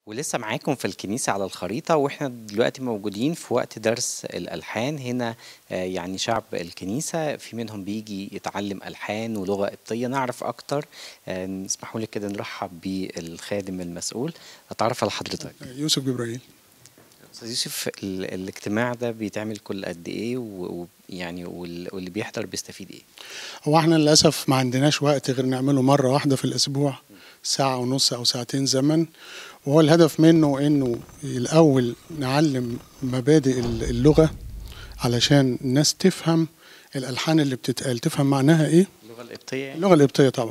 ولسه معاكم في الكنيسة على الخريطة واحنا دلوقتي موجودين في وقت درس الألحان هنا آه، يعني شعب الكنيسة في منهم بيجي يتعلم ألحان ولغة قبطية نعرف أكتر آه، اسمحوا لي كده نرحب بالخادم المسؤول أتعرف على حضرتك يوسف جبرائيل أستاذ يوسف ال- الاجتماع ده بيتعمل كل قد إيه و- ويعني وال- واللي بيحضر بيستفيد إيه؟ هو احنا للاسف ما عندناش وقت غير نعمله مره واحده في الاسبوع ساعه ونص او ساعتين زمن وهو الهدف منه انه الاول نعلم مبادئ اللغه علشان الناس تفهم الالحان اللي بتتقال تفهم معناها ايه اللغة القبطية يعني؟ اللغه القبطيه طبعا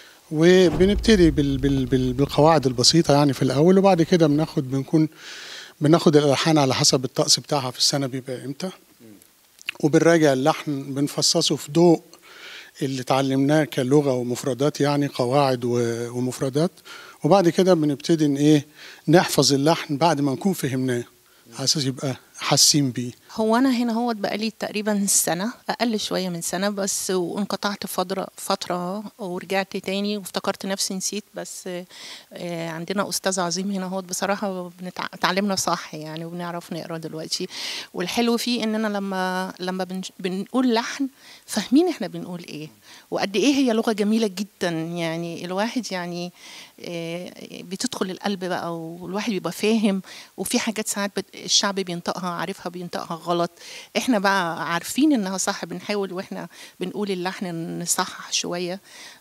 وبنبتدي بال بال بال بالقواعد البسيطه يعني في الاول وبعد كده بناخد بنكون بناخد الالحان على حسب الطقس بتاعها في السنه بيبقى امتى وبنراجع اللحن بنفصصه في ضوء اللي اتعلمناه كلغه ومفردات يعني قواعد و- ومفردات وبعد كده بنبتدي ان ايه نحفظ اللحن بعد ما نكون فهمناه على اساس يبقى حاسين بيه هو انا هنا هو بقالي تقريبا سنه اقل شويه من سنه بس وانقطعت فتره فتره ورجعت تاني وافتكرت نفسي نسيت بس آه، عندنا استاذ عظيم هنا هو بصراحه بنتع- اتعلمنا صح يعني وبنعرف نقرا دلوقتي والحلو فيه اننا لما لما بن- بنقول لحن فاهمين احنا بنقول ايه وقد ايه هي لغه جميله جدا يعني الواحد يعني آه، بتدخل القلب بقى والواحد بيبقى فاهم وفي حاجات ساعات بت- الشعب بينطقها عارفها بينطقها غلط احنا بقى عارفين انها صح بنحاول واحنا بنقول اللحن نصحح شويه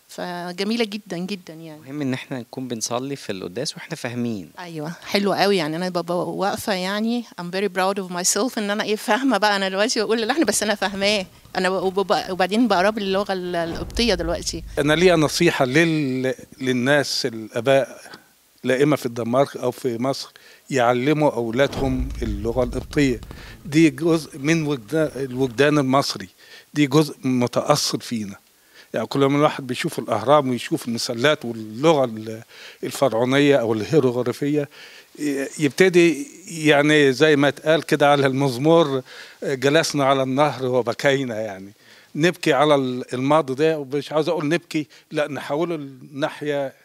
فجميله جدا جدا يعني مهم إن احنا نكون بنصلي في القداس واحنا فاهمين ايوه حلو قوي يعني انا ببقى واقفه يعني I'm very proud of myself ان انا ايه فاهمه بقى انا دلوقتي بقول اللحن بس انا فاهماه انا وببقى- وبعدين بقراه باللغه ال- القبطيه دلوقتي انا ليا نصيحه لل... للناس الاباء لا اما في الدنمارك او في مصر يعلموا اولادهم اللغه القبطيه دي جزء من وجدان الوجدان المصري دي جزء متاصل فينا يعني كل ما الواحد بيشوف الاهرام ويشوف المسلات واللغه ال- الفرعونيه او الهيروغليفيه ي- يبتدي يعني زي ما اتقال كده على المزمور جلسنا على النهر وبكينا يعني نبكي على ال- الماضي ده ومش عاوز اقول نبكي لا نحوله لناحيه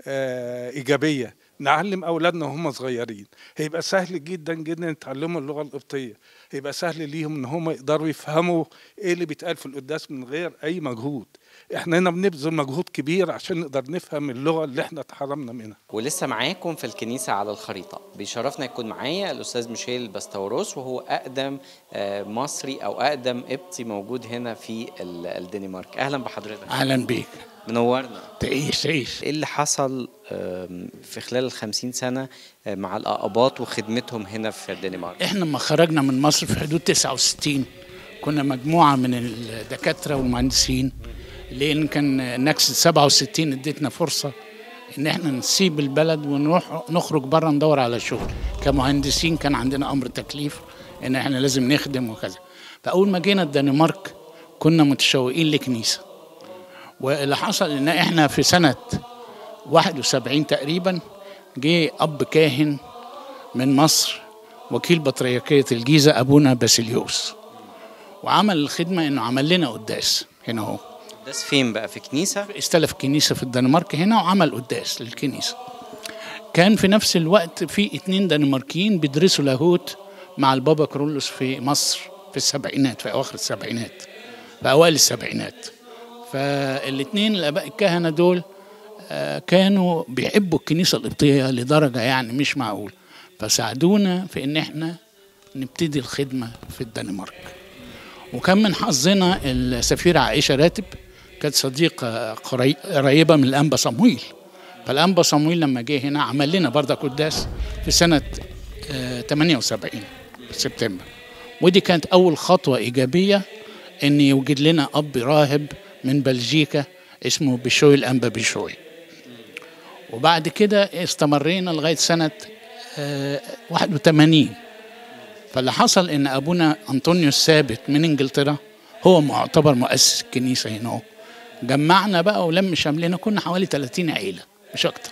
آه، ايجابيه نعلم اولادنا وهم صغيرين هيبقى سهل جدا جدا يتعلموا اللغه القبطيه هيبقى سهل ليهم ان هم يقدروا يفهموا ايه اللي بيتقال في القداس من غير اي مجهود احنا هنا بنبذل مجهود كبير عشان نقدر نفهم اللغه اللي احنا اتحرمنا منها ولسه معاكم في الكنيسة على الخريطة بيشرفنا يكون معايا الأستاذ ميشيل باستوروس وهو أقدم آه، مصري أو أقدم قبطي موجود هنا في ال- الدنمارك أهلا بحضرتك اهلا بيك منورنا تعيش تعيش إيه اللي حصل آم، في خلال الخمسين سنة آه، مع الأقباط وخدمتهم هنا في الدنمارك احنا لما خرجنا من مصر في حدود 69 كنا مجموعه من الدكاتره والمهندسين لان كان نكسه 67 ادتنا فرصه ان احنا نسيب البلد ونروح نخرج بره ندور على شغل كمهندسين كان عندنا امر تكليف ان احنا لازم نخدم وكذا فاول ما جينا الدنمارك كنا متشوقين لكنيسه واللي حصل ان احنا في سنه 71 تقريبا جه اب كاهن من مصر وكيل بطريركية الجيزة أبونا باسيليوس وعمل الخدمة إنه عمل لنا قداس هنا هو قداس فين بقى في كنيسة استلف كنيسة في الدنمارك هنا وعمل قداس للكنيسة كان في نفس الوقت في اتنين دنماركيين بيدرسوا لاهوت مع البابا كرولوس في مصر في السبعينات في أواخر السبعينات في أوائل السبعينات فالاتنين الآباء الكهنة دول آه، كانوا بيحبوا الكنيسة القبطية لدرجة يعني مش معقول فساعدونا في إن إحنا نبتدي الخدمة في الدنمارك وكان من حظنا السفيرة عائشة راتب كانت صديقة قري- قريبة من الأنبا صمويل فالأنبا صمويل لما جه هنا عمل لنا برضه قداس في سنة آه، 78 في سبتمبر ودي كانت أول خطوة إيجابية إن يوجد لنا أب راهب من بلجيكا اسمه بشوي الأنبا بشوي وبعد كده استمرينا لغاية سنة آه، 81 فاللي حصل ان ابونا انطونيوس ثابت من انجلترا هو معتبر مؤسس الكنيسه هنا هو جمعنا بقى ولم شملنا كنا حوالي 30 عيله مش اكتر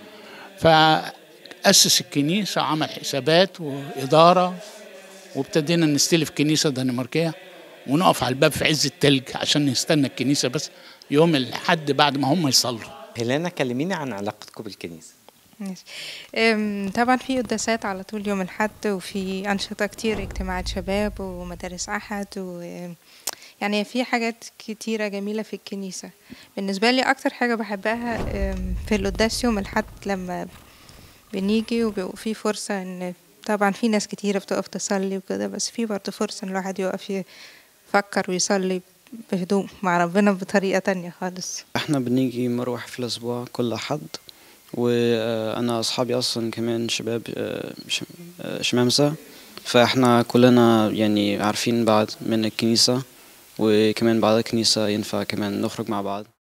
فاسس الكنيسه عمل حسابات واداره وابتدينا نستلف كنيسه دنماركيه ونقف على الباب في عز التلج عشان نستنى الكنيسه بس يوم الحد بعد ما هم يصلوا هيلانا كلميني عن علاقتكم بالكنيسة ماشي. أم، طبعا في قداسات على طول يوم الحد وفي أنشطة كتير اجتماعات شباب ومدارس أحد و يعني في حاجات كتيرة جميلة في الكنيسة بالنسبة لي أكتر حاجة بحبها أم، في القداس يوم الحد لما بنيجي وبيبقى في فرصة إن طبعا في ناس كتيرة بتقف تصلي وكده بس في برضه فرصة إن الواحد يقف يفكر ويصلي بهدوء مع ربنا بطريقة تانية خالص احنا بنيجي مروح في الأسبوع كل أحد وأنا أصحابي أصلا كمان شباب آه، ش- آه، شمامسة فاحنا كلنا يعني عارفين بعض من الكنيسة وكمان بعد الكنيسة ينفع كمان نخرج مع بعض